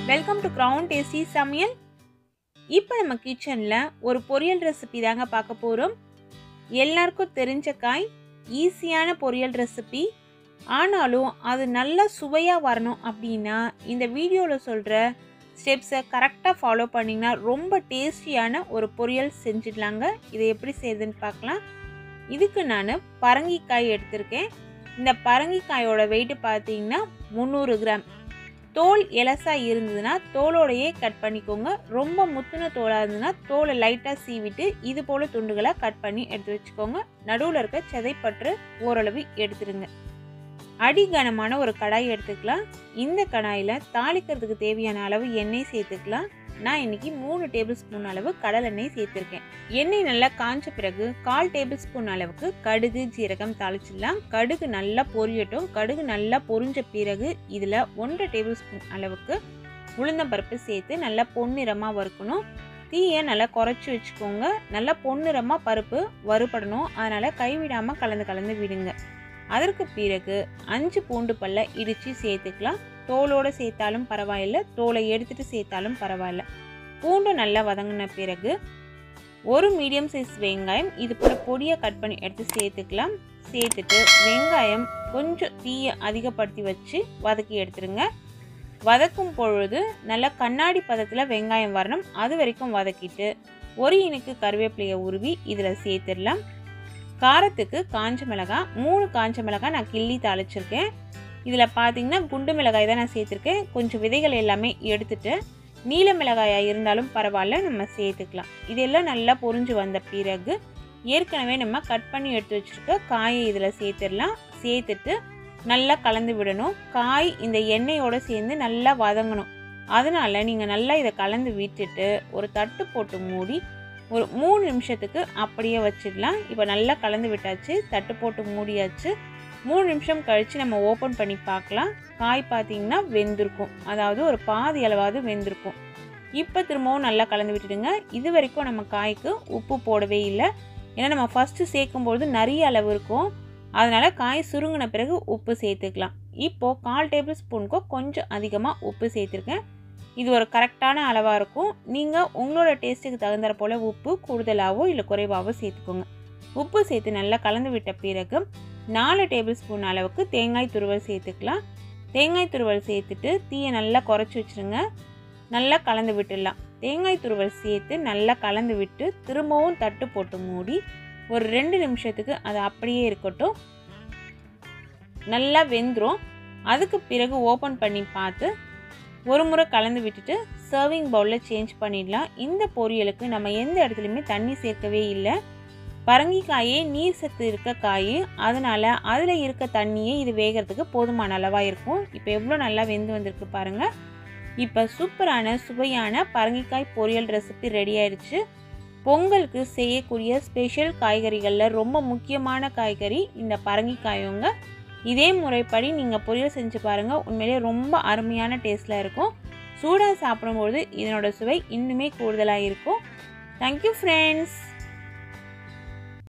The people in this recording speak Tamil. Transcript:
வெல்கம் டு க்ரௌன் டேஸ்டி சமையல் இப்போ நம்ம கிச்சனில் ஒரு பொரியல் ரெசிபி தாங்க பார்க்க போகிறோம் எல்லாருக்கும் தெரிஞ்ச காய் ஈஸியான பொரியல் ரெசிபி ஆனாலும் அது நல்லா சுவையாக வரணும் அப்படின்னா இந்த வீடியோவில் சொல்கிற ஸ்டெப்ஸை கரெக்டாக ஃபாலோ பண்ணிங்கன்னா ரொம்ப டேஸ்டியான ஒரு பொரியல் செஞ்சிடலாங்க இதை எப்படி செய்யுதுன்னு பார்க்கலாம் இதுக்கு நான் பரங்கிக்காய் எடுத்திருக்கேன் இந்த பரங்கிக்காயோட வெயிட் பார்த்தீங்கன்னா முந்நூறு கிராம் தோல் எலசா இருந்ததுன்னா தோலோடையே கட் பண்ணிக்கோங்க ரொம்ப முத்துன தோலாக இருந்ததுன்னா தோலை லைட்டாக சீவிட்டு இது போல் துண்டுகளாக கட் பண்ணி எடுத்து வச்சுக்கோங்க நடுவில் இருக்க செதைப்பற்று ஓரளவு எடுத்துருங்க அடி கனமான ஒரு கடாய் எடுத்துக்கலாம் இந்த கடாயில் தாளிக்கிறதுக்கு தேவையான அளவு எண்ணெய் சேர்த்துக்கலாம் நான் இன்னைக்கு மூணு டேபிள் ஸ்பூன் அளவு கடலெண்ணெய் சேர்த்துருக்கேன் எண்ணெய் நல்லா காஞ்ச பிறகு கால் டேபிள் ஸ்பூன் அளவுக்கு கடுகு ஜீரகம் தாளிச்சிடலாம் கடுகு நல்லா பொரியட்டும் கடுகு நல்லா பொரிஞ்ச பிறகு இதில் ஒன்றரை டேபிள் ஸ்பூன் அளவுக்கு உளுந்தம்பருப்பு சேர்த்து நல்லா பொன்னிறமாக வறுக்கணும் தீயை நல்லா குறைச்சி வச்சுக்கோங்க நல்லா பொன்னிறமாக பருப்பு வறுபடணும் அதனால் கைவிடாமல் கலந்து கலந்து விடுங்க அதற்கு பிறகு அஞ்சு பூண்டு பல்ல இடித்து சேர்த்துக்கலாம் தோலோடு சேர்த்தாலும் பரவாயில்ல தோலை எடுத்துட்டு சேர்த்தாலும் பரவாயில்ல பூண்டு நல்லா வதங்கின பிறகு ஒரு மீடியம் சைஸ் வெங்காயம் இது போல் பொடியாக கட் பண்ணி எடுத்து சேர்த்துக்கலாம் சேர்த்துட்டு வெங்காயம் கொஞ்சம் தீயை அதிகப்படுத்தி வச்சு வதக்கி எடுத்துருங்க வதக்கும் பொழுது நல்லா கண்ணாடி பதத்தில் வெங்காயம் வரணும் அது வரைக்கும் வதக்கிட்டு ஒரு இனுக்கு கருவேப்பிலையை உருவி இதில் சேர்த்துடலாம் காரத்துக்கு காஞ்ச மிளகாய் மூணு காஞ்ச மிளகாய் நான் கிள்ளி தாளிச்சிருக்கேன் இதில் பார்த்தீங்கன்னா குண்டு மிளகாய் தான் நான் சேர்த்துருக்கேன் கொஞ்சம் விதைகள் எல்லாமே எடுத்துட்டு நீல மிளகாயாக இருந்தாலும் பரவாயில்ல நம்ம சேர்த்துக்கலாம் இதெல்லாம் நல்லா பொரிஞ்சு வந்த பிறகு ஏற்கனவே நம்ம கட் பண்ணி எடுத்து வச்சுருக்க காயை இதில் சேர்த்துடலாம் சேர்த்துட்டு நல்லா கலந்து விடணும் காய் இந்த எண்ணெயோடு சேர்ந்து நல்லா வதங்கணும் அதனால் நீங்கள் நல்லா இதை கலந்து விட்டுட்டு ஒரு தட்டு போட்டு மூடி ஒரு மூணு நிமிஷத்துக்கு அப்படியே வச்சிடலாம் இப்போ நல்லா கலந்து விட்டாச்சு தட்டு போட்டு மூடியாச்சு மூணு நிமிஷம் கழித்து நம்ம ஓப்பன் பண்ணி பார்க்கலாம் காய் பார்த்திங்கன்னா வெந்திருக்கும் அதாவது ஒரு பாதி அளவாவது வெந்திருக்கும் இப்போ திரும்பவும் நல்லா கலந்து விட்டுடுங்க இது வரைக்கும் நம்ம காய்க்கு உப்பு போடவே இல்லை ஏன்னா நம்ம ஃபஸ்ட்டு சேர்க்கும்பொழுது நிறைய அளவு இருக்கும் அதனால் காய் சுருங்கின பிறகு உப்பு சேர்த்துக்கலாம் இப்போது கால் டேபிள் ஸ்பூனுக்கும் கொஞ்சம் அதிகமாக உப்பு சேர்த்துருக்கேன் இது ஒரு கரெக்டான அளவாக இருக்கும் நீங்கள் உங்களோட டேஸ்ட்டுக்கு தகுந்த போல் உப்பு கூடுதலாகவோ இல்லை குறைவாகவோ சேர்த்துக்கோங்க உப்பு சேர்த்து நல்லா கலந்து விட்ட பிறகு நாலு டேபிள் ஸ்பூன் அளவுக்கு தேங்காய் துருவல் சேர்த்துக்கலாம் தேங்காய் துருவல் சேர்த்துட்டு தீயை நல்லா குறைச்சி வச்சுருங்க நல்லா கலந்து விட்டுடலாம் தேங்காய் துருவல் சேர்த்து நல்லா கலந்து விட்டு திரும்பவும் தட்டு போட்டு மூடி ஒரு ரெண்டு நிமிஷத்துக்கு அது அப்படியே இருக்கட்டும் நல்லா வெந்துடும் அதுக்கு பிறகு ஓப்பன் பண்ணி பார்த்து ஒரு முறை கலந்து விட்டுட்டு சர்விங் பவுலில் சேஞ்ச் பண்ணிடலாம் இந்த பொரியலுக்கு நம்ம எந்த இடத்துலையுமே தண்ணி சேர்க்கவே இல்லை பரங்கிக்காயே நீர் சத்து இருக்க காய் அதனால் அதில் இருக்க தண்ணியே இது வேகிறதுக்கு போதுமான அளவாக இருக்கும் இப்போ எவ்வளோ நல்லா வெந்து வந்திருக்கு பாருங்கள் இப்போ சூப்பரான சுவையான பரங்கிக்காய் பொரியல் ரெசிபி ரெடி ஆயிடுச்சு பொங்கலுக்கு செய்யக்கூடிய ஸ்பெஷல் காய்கறிகளில் ரொம்ப முக்கியமான காய்கறி இந்த பரங்கிக்காயோங்க இதே முறைப்படி நீங்கள் பொரியல் செஞ்சு பாருங்கள் உண்மையிலே ரொம்ப அருமையான டேஸ்ட்டில் இருக்கும் சூடாக சாப்பிடும்போது இதனோட சுவை இன்னுமே கூடுதலாக இருக்கும் தேங்க்யூ ஃப்ரெண்ட்ஸ்